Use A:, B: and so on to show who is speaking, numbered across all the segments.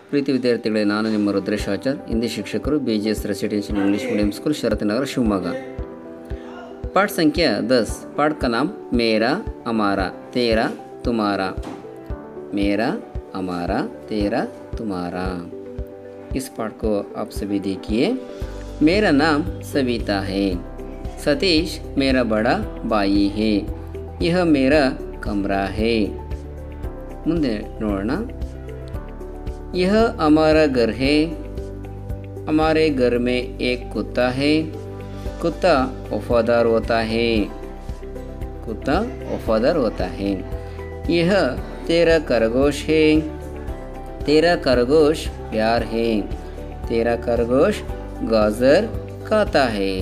A: ಪ್ರೀತಿ ವಿದ್ಯಾರ್ಥಿಗಳೇ ನಾನು ನಿಮ್ಮ ರುದ್ರೇಶ್ ಆಚಾರ್ ಹಿಂದಿ ಶಿಕ್ಷಕರು B G S residential English medium school Sharathnagar Shivamogga पाठ संख्या दस पाठ का नाम मेरा हमारा तेरा तुम्हारा मेरा हमारा तेरा तुम्हारा इस पाठ को आप सभी देखिए मेरा नाम सविता है सतीश मेरा बड़ा भाई है यह मेरा कमरा है ಮುಂದೆ ನೋಡೋಣ यह हमारा घर है हमारे घर में एक कुत्ता है कुत्ता वफादार होता है कुत्ता वफादार होता है यह तेरा खरगोश है तेरा खरगोश प्यार है तेरा खरगोश गाजर खाता है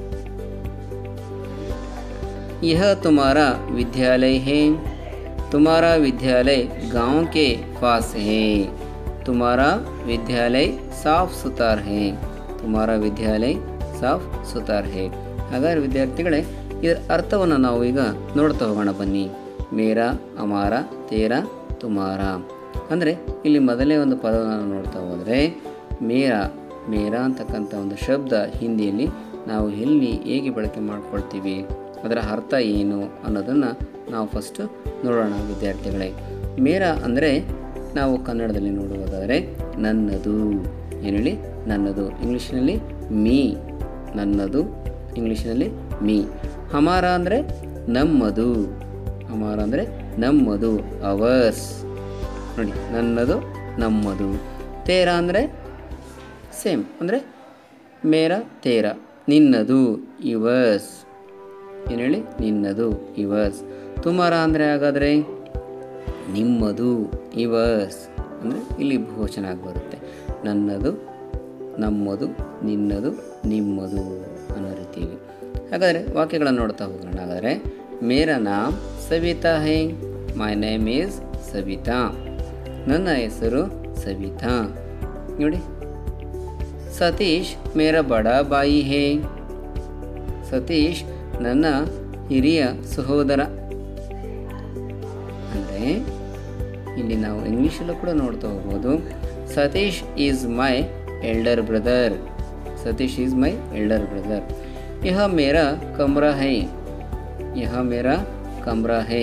A: यह तुम्हारा विद्यालय है तुम्हारा विद्यालय गांव के पास है तुम्हारा विद्यालय साफ सुथरा है तुम्हारा विद्यालय ಸಾಫ್ ಸುತಾರ್ ಹೇ ಹಾಗಾದ್ರೆ ವಿದ್ಯಾರ್ಥಿಗಳೇ ಇದರ ಅರ್ಥವನ್ನು ನಾವು ಈಗ ನೋಡ್ತಾ ಹೋಗೋಣ ಬನ್ನಿ ಮೇರಾ ಅಮಾರ ತೇರ ತುಮಾರ ಅಂದರೆ ಇಲ್ಲಿ ಮೊದಲೇ ಒಂದು ಪದವನ್ನು ನೋಡ್ತಾ ಹೋದರೆ ಮೇರಾ ಮೇರಾ ಅಂತಕ್ಕಂಥ ಒಂದು ಶಬ್ದ ಹಿಂದಿಯಲ್ಲಿ ನಾವು ಎಲ್ಲಿ ಹೇಗೆ ಬಳಕೆ ಮಾಡ್ಕೊಳ್ತೀವಿ ಅದರ ಅರ್ಥ ಏನು ಅನ್ನೋದನ್ನು ನಾವು ಫಸ್ಟು ನೋಡೋಣ ವಿದ್ಯಾರ್ಥಿಗಳೇ ಮೇರಾ ಅಂದರೆ ನಾವು ಕನ್ನಡದಲ್ಲಿ ನೋಡುವುದಾದರೆ ನನ್ನದು ಏನು ಹೇಳಿ ನನ್ನದು ಇಂಗ್ಲೀಷ್ನಲ್ಲಿ ಮೀ ನನ್ನದು ಇಂಗ್ಲೀಷ್ನಲ್ಲಿ ಮೀ ಹಮಾರ ಅಂದರೆ ನಮ್ಮದು ಹಮಾರ ಅಂದರೆ ನಮ್ಮದು ಅವರ್ಸ್ ನೋಡಿ ನನ್ನದು ನಮ್ಮದು ತೇರ ಅಂದರೆ ಸೇಮ್ ಅಂದರೆ ಮೇರ ತೇರ ನಿನ್ನದು ಇವರ್ಸ್ ಏನು ಹೇಳಿ ನಿನ್ನದು ಇವರ್ಸ್ ತುಮಾರ ಅಂದರೆ ಹಾಗಾದರೆ ನಿಮ್ಮದು ಇವರ್ಸ್ ಅಂದರೆ ಇಲ್ಲಿ ಬಹುವಚನ ಆಗಿ ಬರುತ್ತೆ ನನ್ನದು ನಮ್ಮದು ನಿನ್ನದು ನಿಮ್ಮದು ಅನ್ನೋ ರೀತಿಯಲ್ಲಿ ಹಾಗಾದರೆ ವಾಕ್ಯಗಳನ್ನು ನೋಡ್ತಾ ಹೋಗೋಣ ಹಾಗಾದರೆ ಮೇರಾ ನಾಮ್ ಸವಿತಾ ಹೇ ಮೈ ನೇಮ್ ಈಸ್ ಸವಿತಾ ನನ್ನ ಹೆಸರು ಸವಿತಾ ನೋಡಿ ಸತೀಶ್ ಮೇರ ಬಡ ಬಾಯಿ ಹೇ ಸತೀಶ್ ನನ್ನ ಹಿರಿಯ ಸಹೋದರ ಅಂದರೆ ಇಲ್ಲಿ ನಾವು ಇಂಗ್ಲೀಷಲ್ಲೂ ಕೂಡ ನೋಡ್ತಾ ಹೋಗ್ಬೋದು Satish is my elder brother Satish is my elder brother यह मेरा कमरा है यह मेरा कमरा है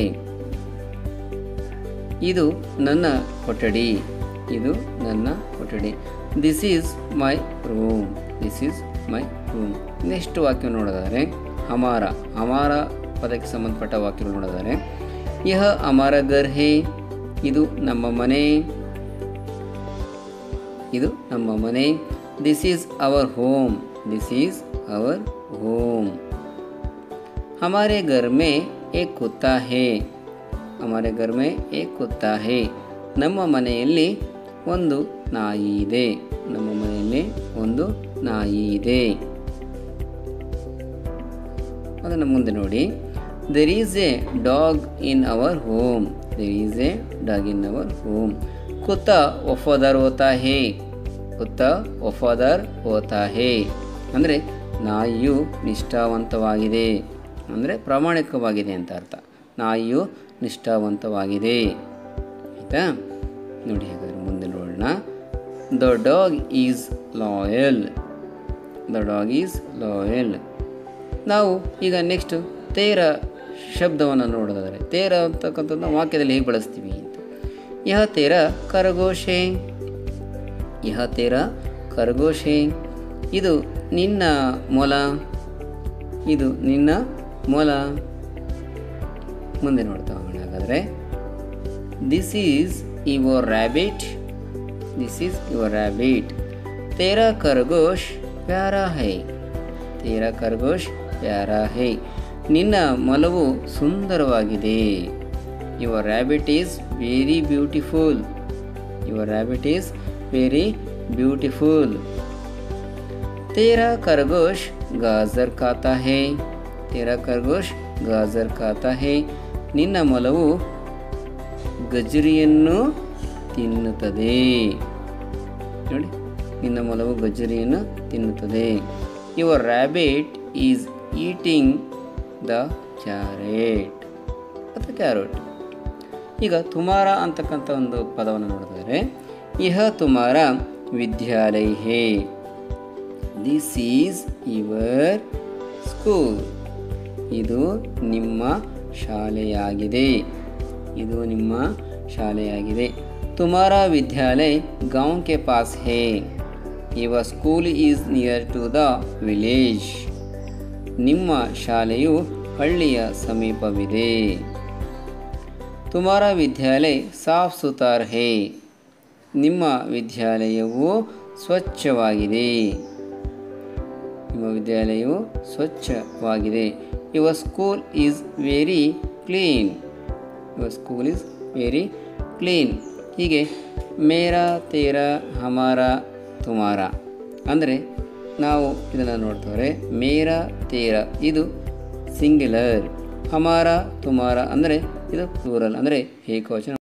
A: ಇದು ನನ್ನ ಕೊಠಡಿ ಇದು ನನ್ನ ಕೊಠಡಿ this is my room this is my room next ವಾಕ್ಯ ನೋಡೋದಾದರೆ ಹಮಾರ ಹಮಾರ ಪದಕ್ಕೆ ಸಂಬಂಧಪಟ್ಟ ವಾಕ್ಯಗಳು ನೋಡೋದಾದರೆ ಯಹ ಅಮಾರ ಗರ್ ಹೇ ಇದು ನಮ್ಮ ಮನೆ ಇದು ನಮ್ಮ ಮನೆ this is our home this is our home ಹಮಾರೆ ಘರ್ ಮೇ ಏಕ್ ಕುತ್ತಾ ಹೇ ಹಮಾರೆ ಘರ್ ಮೇ ಏಕ್ ಕುತ್ತಾ ಹೇ ನಮ್ಮ ಮನೆಯಲ್ಲಿ ಒಂದು ನಾಯಿ ಇದೆ ನಮ್ಮ ಮನೆಯಲ್ಲಿ ಒಂದು ನಾಯಿ ಇದೆ ಅದನ್ನು ಮುಂದೆ ನೋಡಿ there is a dog in our home there is a dog in our home ಕುತ್ತಾ ವಫಾದಾರ್ ಹೋತಾ ಹೇ ಕುತ್ತಾ ವಫಾದಾರ್ ಹೋತಾ ಹೇ ಅಂದರೆ ನಾಯಿಯು ನಿಷ್ಠಾವಂತವಾಗಿದೆ ಅಂದರೆ ಪ್ರಾಮಾಣಿಕವಾಗಿದೆ ಅಂತ ಅರ್ಥ ನಾಯಿಯು ನಿಷ್ಠಾವಂತವಾಗಿದೆ ಆಯಿತಾ ನೋಡಿ ಹಾಗಾದ್ರೆ ಮುಂದೆ ನೋಡೋಣ the dog is loyal the dog is loyal ನಾವು ಈಗ ನೆಕ್ಸ್ಟ್ ತೇರ ಶಬ್ದವನ್ನು ನೋಡೋದಾದರೆ ತೇರ ಅಂತಕ್ಕಂಥದ್ದು ವಾಕ್ಯದಲ್ಲಿ ಹೇಗೆ ಬಳಸ್ತೀವಿ ಅಂತ ಯಹ ತೇರ ಕರಗೋಶೆ ಯಹ ತೇರ ಕರಗೋಶೆ ಇದು ನಿನ್ನ ಮೊಲ ಇದು ನಿನ್ನ ಮೊಲ ಮುಂದೆ ನೋಡ್ತಾ ಹೋಗೋಣ ಹಾಗಾದರೆ this is your rabbit this is your rabbit ತೇರ ಖರ್ಗೋಶ್ ಪ್ಯಾರಾ ಹೈ ತೇರ ಖರ್ಗೋಶ್ ಪ್ಯಾರಾ ಹೈ ನಿನ್ನ ಮೊಲವು ಸುಂದರವಾಗಿದೆ your rabbit is very beautiful your rabbit is very beautiful तेरा खरगोश गाजर खाता है तेरा खरगोश गाजर खाता है ನಿನ್ನ ಮೊಲವು ಗಜರಿಯನ್ನು ತಿನ್ನುತ್ತದೆ ನೋಡಿ ನಿನ್ನ ಮೊಲವು ಗಜರಿಯನ್ನು ತಿನ್ನುತ್ತದೆ your rabbit is eating the carrot ಅಥವಾ ಕ್ಯಾರೆಟ್ ಈಗ ತುಮಾರ ಅಂತಕ್ಕಂಥ ಒಂದು ಪದವನ್ನು ನೋಡಿದರೆ यह तुम्हारा विद्यालय है ದಿಸ್ ಈಸ್ ಯುವರ್ ಸ್ಕೂಲ್ ಇದು ನಿಮ್ಮ ಶಾಲೆಯಾಗಿದೆ ಇದು ನಿಮ್ಮ ಶಾಲೆಯಾಗಿದೆ ತುಮಾರಾ ವಿದ್ಯಾಲಯ ಗಾಂವ್ ಕೆ ಪಾಸ್ ಹೇ your school is near to the village ನಿಮ್ಮ ಶಾಲೆಯು ಹಳ್ಳಿಯ ಸಮೀಪವಿದೆ ತುಮಾರಾ ವಿದ್ಯಾಲಯ ಸಾಫ್ ಸುತಾರ್ ಹೇ ನಿಮ್ಮ ವಿದ್ಯಾಲಯವು ಸ್ವಚ್ಛವಾಗಿದೆ ನಿಮ್ಮ ವಿದ್ಯಾಲಯವು ಸ್ವಚ್ಛವಾಗಿದೆ your school is very clean your school is very clean ಹೀಗೆ ಮೇರಾ ತೇರ ಹಮಾರ ತುಮಾರ ಅಂದರೆ ನಾವು ಇದನ್ನು ನೋಡ್ತವ್ರೆ ಮೇರಾ ತೇರ ಇದು ಸಿಂಗ್ಯುಲರ್ ಹಮಾರ ತುಮಾರ ಅಂದರೆ ಇದು ಪ್ಲೂರಲ್ ಅಂದರೆ ಏಕವಚನ